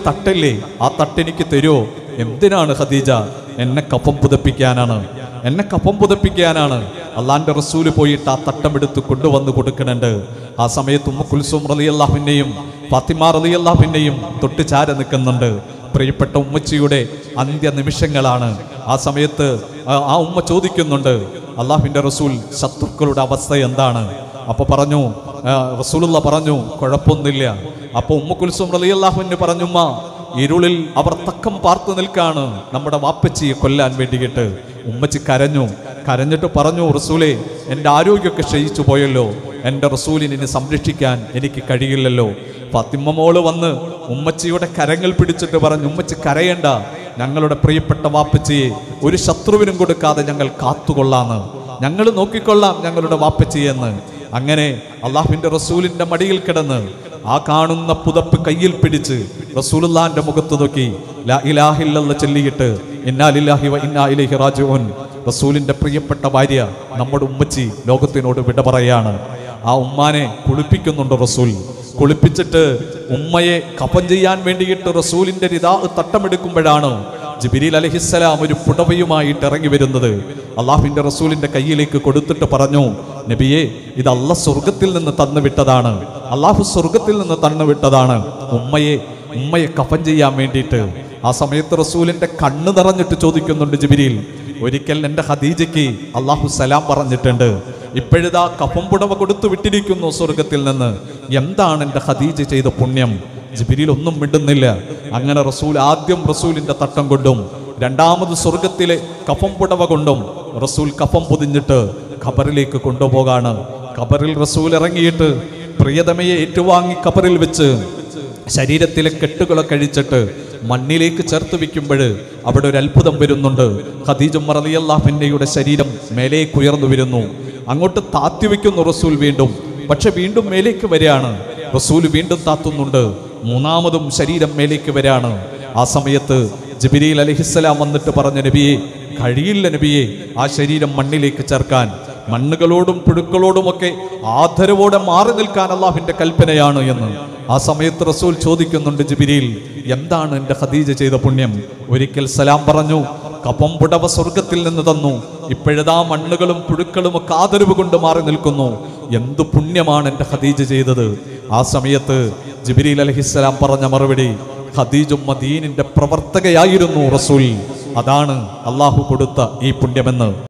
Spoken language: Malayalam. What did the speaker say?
തട്ടല്ലേ ആ തട്ടെനിക്ക് തരുമോ എന്തിനാണ് ഖദീജ എന്നെ കഫം പുതപ്പിക്കാനാണ് എന്നെ കഫം പുതപ്പിക്കാനാണ് അള്ളാന്റെ റസൂല് പോയിട്ട് ആ തട്ടമെടുത്ത് കൊണ്ടുവന്ന് കൊടുക്കുന്നുണ്ട് ആ സമയത്ത് ഉമ്മ കുൽസും റലി അള്ളാഹുവിൻ്റെയും ഫാത്തിമ റലി അള്ളാഹുവിൻ്റെയും തൊട്ട് ചാര നിൽക്കുന്നുണ്ട് പ്രിയപ്പെട്ട ഉമ്മച്ചിയുടെ അന്ത്യ നിമിഷങ്ങളാണ് ആ സമയത്ത് ആ- ആ ഉമ്മ ചോദിക്കുന്നുണ്ട് അള്ളാഹുവിൻ്റെ റസൂൽ ശത്രുക്കളുടെ അവസ്ഥ എന്താണ് അപ്പൊ പറഞ്ഞു ആ, റസൂലുള്ള പറഞ്ഞു കുഴപ്പമൊന്നുമില്ല അപ്പൊ ഉമ്മ കുൽസും റലി അള്ളാഹുവിന് പറഞ്ഞുമ്മ ഇരുളിൽ അവർ തക്കം പാർത്തു നിൽക്കാണ് നമ്മുടെ വാപ്പച്ചിയെ കൊല്ലാൻ വേണ്ടിയിട്ട് ഉമ്മച്ചി കരഞ്ഞു കരഞ്ഞിട്ട് പറഞ്ഞു റസൂലെ എൻ്റെ ആരോഗ്യമൊക്കെ ക്ഷയിച്ചു പോയല്ലോ എൻ്റെ റസൂലിനെ ഇനി സംരക്ഷിക്കാൻ എനിക്ക് കഴിയില്ലല്ലോ ഫാത്തിമ്മ മോള് വന്ന് ഉമ്മച്ചിയുടെ കരങ്ങൾ പിടിച്ചിട്ട് പറഞ്ഞു ഉമ്മച്ചി കരയണ്ട ഞങ്ങളുടെ പ്രിയപ്പെട്ട വാപ്പച്ചിയെ ഒരു ശത്രുവിനും കൊടുക്കാതെ ഞങ്ങൾ കാത്തുകൊള്ളാന്ന് ഞങ്ങൾ നോക്കിക്കൊള്ളാം ഞങ്ങളുടെ വാപ്പച്ചിയെന്ന് അങ്ങനെ അള്ളാഹുവിൻ്റെ റസൂലിൻ്റെ മടിയിൽ കിടന്ന് ആ കാണുന്ന പുതപ്പ് കയ്യിൽ പിടിച്ച് റസൂലുള്ളാന്റെ മുഖത്ത് നോക്കി ലാ ഇലാഹില്ലെന്ന് ചൊല്ലിയിട്ട് ഇന്നാലില്ലാഹി വ ഇന്നാ ഇലൈഹി റാജിഊൻ റസൂലിന്റെ പ്രിയപ്പെട്ട ഭാര്യ നമ്മുടെ ഉമ്മച്ചി ലോകത്തിനോട് വിട പറയാണ് ആ ഉമ്മാനെ കുളിപ്പിക്കുന്നുണ്ട് റസൂൽ കുളിപ്പിച്ചിട്ട് ഉമ്മയെ കഫൻ ചെയ്യാൻ വേണ്ടിയിട്ട് റസൂലിന്റെ രിതാ തട്ടമെടുക്കുമ്പോഴാണ് ജിബിരിൽ അലഹിസ്സലാം ഒരു പുടവയുമായിട്ട് ഇറങ്ങി വരുന്നത് അള്ളാഹുവിന്റെ റസൂലിന്റെ കയ്യിലേക്ക് കൊടുത്തിട്ട് പറഞ്ഞു നബിയെ ഇത് അല്ല സ്വർഗത്തിൽ നിന്ന് തന്നു വിട്ടതാണ് അള്ളാഹു സ്വർഗത്തിൽ നിന്ന് തന്നു വിട്ടതാണ് ഉമ്മയെ ഉമ്മയെ കഫൻ ചെയ്യാൻ വേണ്ടിയിട്ട് ആ സമയത്ത് റസൂലിന്റെ കണ്ണ് നിറഞ്ഞിട്ട് ചോദിക്കുന്നുണ്ട് ജിബിരിൽ ഒരിക്കൽ എൻ്റെ ഖദീജയ്ക്ക് അള്ളാഹു സലാം പറഞ്ഞിട്ടുണ്ട് ഇപ്പോഴിതാ കഫം പുടവ കൊടുത്തു വിട്ടിരിക്കുന്നു സ്വർഗത്തിൽ നിന്ന് എന്താണ് എൻ്റെ ഖദീജ ചെയ്ത പുണ്യം ജിബിരിൽ ഒന്നും മിണ്ടുന്നില്ല അങ്ങനെ റസൂൽ ആദ്യം റസൂലിന്റെ തട്ടം കൊണ്ടും രണ്ടാമത് സ്വർഗത്തിലെ കഫം പുടവ കൊണ്ടും റസൂൽ കഫം പൊതിഞ്ഞിട്ട് ഖബറിലേക്ക് കൊണ്ടുപോകാണ് ഖബറിൽ റസൂൽ ഇറങ്ങിയിട്ട് പ്രിയതമയെ ഏറ്റുവാങ്ങി ഖബറിൽ വെച്ച് ശരീരത്തിലെ കെട്ടുകളൊക്കെ അഴിച്ചിട്ട് മണ്ണിലേക്ക് ചേർത്ത് വെക്കുമ്പോൾ അവിടെ ഒരു അത്ഭുതം വരുന്നുണ്ട് ഖദീജും റളിയല്ലാഹുവിൻ്റെയുടെ ശരീരം മേലേക്ക് ഉയർന്നു വരുന്നു അങ്ങോട്ട് താത്തി വെക്കുന്നു റസൂൽ വീണ്ടും പക്ഷെ വീണ്ടും മേലേക്ക് വരികയാണ് റസൂൽ വീണ്ടും താത്തുന്നുണ്ട് മൂന്നാമതും ശരീരം മേലേക്ക് വരികയാണ് ആ സമയത്ത് ജബിരിൽ അലഹിസ്സലാം വന്നിട്ട് പറഞ്ഞ നബിയെ കഴിയില്ല നബിയെ ആ ശരീരം മണ്ണിലേക്ക് ചേർക്കാൻ മണ്ണുകളോടും പുഴുക്കളോടുമൊക്കെ ആദരവോടെ മാറി നിൽക്കാൻ അള്ളാഹുവിന്റെ കൽപ്പനയാണ് എന്ന് ആ സമയത്ത് റസൂൽ ചോദിക്കുന്നുണ്ട് ജിബിരിയിൽ എന്താണ് എൻ്റെ ഖദീജ ചെയ്ത പുണ്യം ഒരിക്കൽ സലാം പറഞ്ഞു കപ്പം പുടവ സ്വർഗത്തിൽ നിന്ന് തന്നു ഇപ്പോഴതാ മണ്ണുകളും പുഴുക്കളും ഒക്കെ ആദരവ് കൊണ്ട് മാറി നിൽക്കുന്നു എന്തു പുണ്യമാണ് എൻ്റെ ഖദീജ ചെയ്തത് ആ സമയത്ത് ജിബിരിൽ അലഹിസ്സലാം പറഞ്ഞ മറുപടി ഖദീജും മദീനിന്റെ പ്രവർത്തകയായിരുന്നു റസൂൽ അതാണ് അള്ളാഹു കൊടുത്ത ഈ പുണ്യമെന്ന്